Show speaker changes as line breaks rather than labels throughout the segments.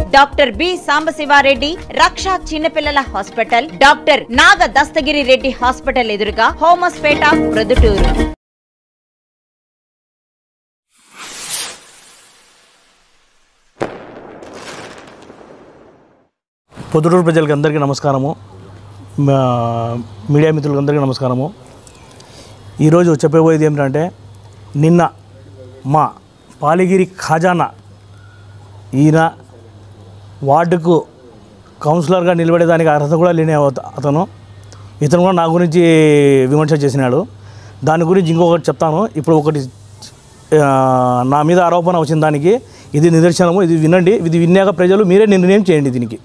doctor B Sambasiva Reddy Raksha చిన్నపిల్లల hospital doctor Naga Dastagiri Reddy hospital ఎదురుగా హోమస్పేట ప్రొద్దుటూరు
పొద్దుటూరు ప్రజలకి అందరికీ నమస్కారము మా మీడియా మిత్రులకు అందరికీ నమస్కారము ఈరోజు చెప్పబోయేది ఏమిటంటే నిన్న మా పాలిగిరి ఖజానా ఈయన వార్డుకు కౌన్సిలర్గా నిలబడేదానికి అర్హత కూడా లేని అత- అతను ఇతను కూడా నా గురించి విమర్శ చేసినాడు దాని గురించి ఇంకొకటి చెప్తాను ఇప్పుడు ఒకటి ఆ, నా మీద ఆరోపణ వచ్చిన దానికి ఇది నిదర్శనము ఇది వినండి ఇది విన్నాక ప్రజలు మీరే నిర్ణయం చేయండి దీనికి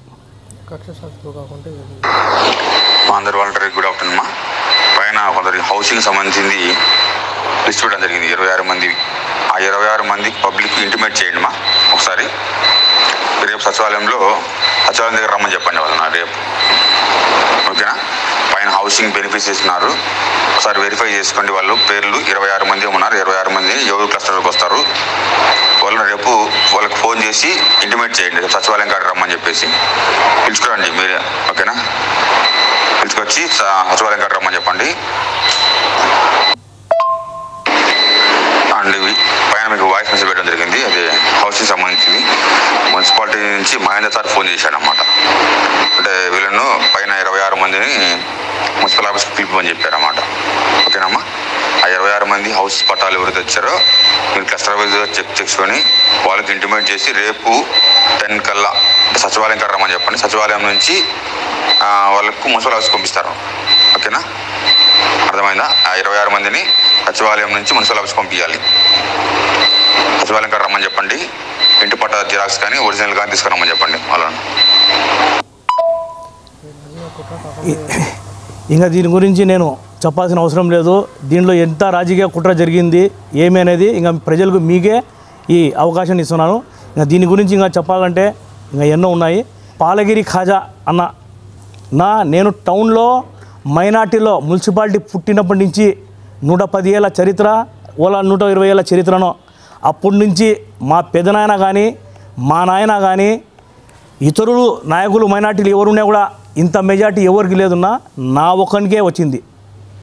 మా అందరి వాళ్ళకి గుడ్ ఆఫ్టర్నూన్ మా పైన కొందరి హౌసింగ్ సంబంధించింది లిస్ట్ ఇవ్వడం జరిగింది ఇరవై ఆరు మంది ఆ ఇరవై ఆరు మంది పబ్లిక్ ఇంటిమేట్ చేయండి మా ఒకసారి రేపు సచివాలయంలో సచివాలయం దగ్గర రమ్మని చెప్పండి వాళ్ళని రేపు ఓకేనా పైన హౌసింగ్ బెనిఫిట్స్ ఇస్తున్నారు ఒకసారి వెరిఫై చేసుకోండి వాళ్ళు పేర్లు ఇరవై ఆరు మంది ఉన్నారు ఇరవై ఆరు మంది ఎవరు క్లస్టర్కి వస్తారు వాళ్ళని రేపు వాళ్ళకి ఫోన్ చేసి ఇంటిమేట్ చేయండి రేపు సచివాలయం కాడ రమ్మని చెప్పేసి పిలుచుకురండి మీరే ఓకేనా పిలుచుకొచ్చి స- సచివాలయం కాడ రమ్మని చెప్పండి అండ్ ఇవి పైన మీకు వాయిస్ మెసేజ్ పెట్టడం జరిగింది అది హౌసింగ్ సంబంధించింది మున్సిపాలిటీ నుంచి మహేంద్ర సార్ ఫోన్ చేశాడు అనమాట అంటే వీళ్ళను పైన ఇరవై ఆరు మందిని మున్సిపల్ ఆఫీస్కి పిలుపుమని చెప్పారు అన్నమాట ఓకేనమ్మా ఆ ఇరవై ఆరు మంది హౌస్ పట్టాలు ఎవరైతే వచ్చారో మీరు క్లస్టర్ వైజ్ చెక్ చేసుకొని వాళ్ళకి ఇంటిమేట్ చేసి రేపు టెన్ కల్లా సచివాలయం కాడ రమ్మని చెప్పండి సచివాలయం నుంచి ఆ, వాళ్ళకు మున్సిపల్ ఆఫీస్కి పంపిస్తారు ఓకేనా అర్థమైందా ఆ ఇరవై ఆరు మందిని సచివాలయం నుంచి మున్సిపల్ ఆఫీస్ పంపించాలి సచివాలయం కాడ రమ్మని చెప్పండి ఇంటి పట్ట జిరాక్స్ కానీ ఒరిజినల్ కానీ తీసుకురమ్మని చెప్పండి వాళ్ళని
ఇంకా దీని గురించి నేను చెప్పాల్సిన అవసరం లేదు దీనిలో ఎంత రాజకీయ కుట్ర జరిగింది ఏమి అనేది ఇంకా ప్రజలకు మీకే ఈ అవకాశం ఇస్తున్నాను ఇంకా దీని గురించి ఇంకా చెప్పాలంటే ఇంకా ఎన్నో ఉన్నాయి పాలగిరి ఖాజా అన్న నా నేను టౌన్లో మైనార్టీలో మున్సిపాలిటీ పుట్టినప్పటి నుంచి నూట పది ఏళ్ళ చరిత్ర ఓలా నూట ఇరవై ఏళ్ళ చరిత్రను అప్పటి నుంచి మా పెదనాయన కానీ మా నాయన కానీ ఇతరులు నాయకులు మైనార్టీలు ఎవరున్నా కూడా ఇంత మెజార్టీ ఎవరికి లేదున్నా నా ఒక్కనికే వచ్చింది